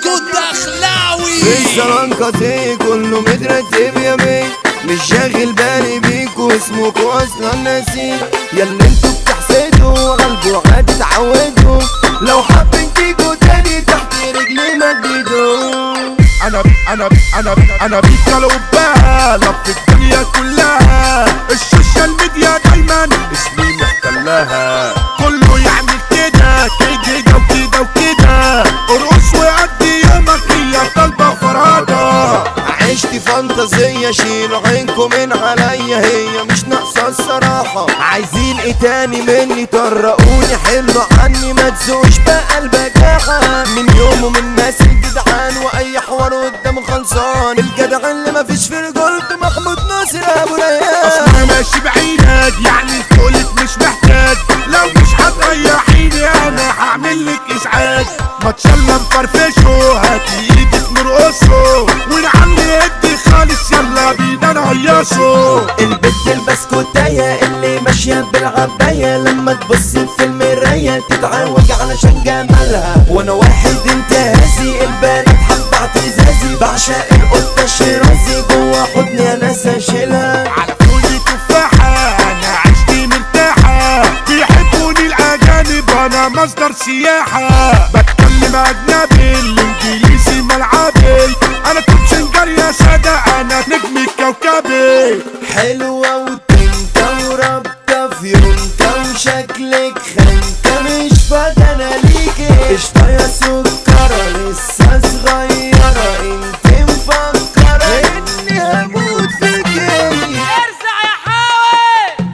اسكو دخلاوي الزرنكة كله مترتب يا بيه مش شاغل بالي بيكوا اسمكوا اصلا ناسين ياللي انتوا بتحسدوا وغلبوا عادي اتعودوا لو حابين تيجوا تاني تحت رجلي مددوا انا انا انا انا بيك القبال في الدنيا كلها السوشيال ميديا دايما اسمي محتلها كله يعمل كده كده وكده وكده ارقص وقضي يومك هي طالبه فرادة عشت فانتازية شيلوا عينكم من عليا هي مش ناقصة الصراحة عايزين ايه تاني مني طرقوني حلوا عني ما تزوش بقى البجاحة من يوم ومن ناس الجدعان واي حوار قدامه خلصان الجدع اللي مفيش في رجولته محمود ناصر ابو ريان اصلا ماشي بعينك يعني انت قلت مش محتاج لو مش هتريحيني انا هعمل لك ازعاج ما تشلم فرفشه هاتي ايدك نرقصه ونعلي ادي خالص يلا بينا نهيصه البت البسكوتاية اللي ماشية بالعباية لما تبص في المراية تتعوج علشان جمالها وانا واحد انتهازي البنات حب اعتزازي بعشق القطة الشرازي جوا حضني انا ساشلها على فولي تفاحة انا عشتي مرتاحة بيحبوني الاجانب انا مصدر سياحة بتكلم اجنبي الانجليزي ملعبي انا توب سنجر يا سادة انا نجم الكوكبي حلوة وتنكة ورابطة في يونكة وشكلك خنكة مش فاضية ليكي قشطة يا سكرة لسه صغيرة انت مفكرة اني هموت فيكي ارزع يا حاوي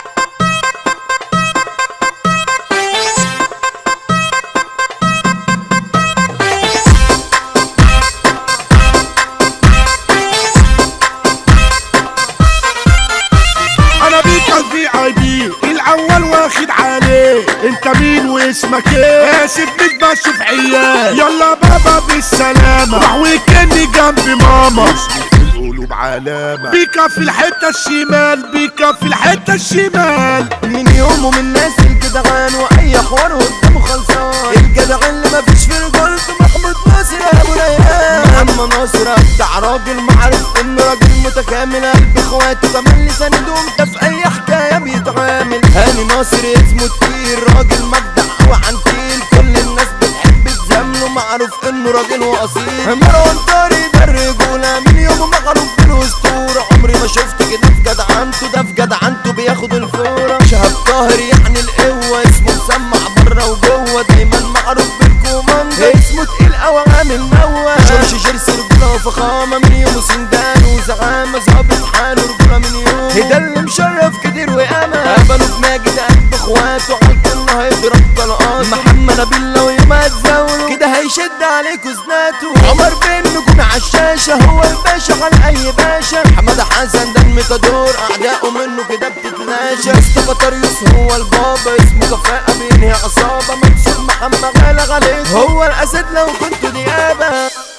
انا بيك الفي اي بي الاول واخد عليه انت مين واسمك ايه سيبني بشوف عيال يلا بابا بالسلامة راح وكاني جنب ماما اسمي في القلوب علامة بيكا في الحتة الشمال بيكا في الحتة الشمال من يوم ومن ناس الجدعان واي حوار قدامه خلصان الجدع اللي مفيش في رجولته محمود ناصر ابو ريان اما ناصر بتاع راجل معروف انه راجل متكامل قلب اخواته كمان لساندهم ده في اي حكايه بيتعامل هاني ناصر اسمه تقيل راجل مبدع وعنتيل كل الناس بتحب تزامله معروف انه راجل واصيل مروان طارق ده الرجوله من يوم ما معروف بالاسطوره عمري ما شفت كده في جدعنته ده في جدعنته بياخد الفوره شهاب طاهر يعني القوه اسمه مسمع بره وجوه دايما معروف بالكوماندو اسمه تقيل قوي عامل نوه جورج جيرسي رجوله وفخامه من يوم سندان وزعامه ظابط حاله رجوله من يوم ده اللي مشرف كتير وياما قبلوا بماجد قلب اخواته على الكل هيضرب طلقات محمد نبيل لو يوم هتزاوله كده هيشد عليكوا زناته عمر بن نجوم على الشاشه هو الباشا على اي باشا حماد حسن ده الميتادور اعدائه منه كده بتتلاشى مصطفى طريوس هو البابا اسمه كفاءه بينهي عصابه منصور محمد غالي عليك هو الاسد لو كنتوا ديابه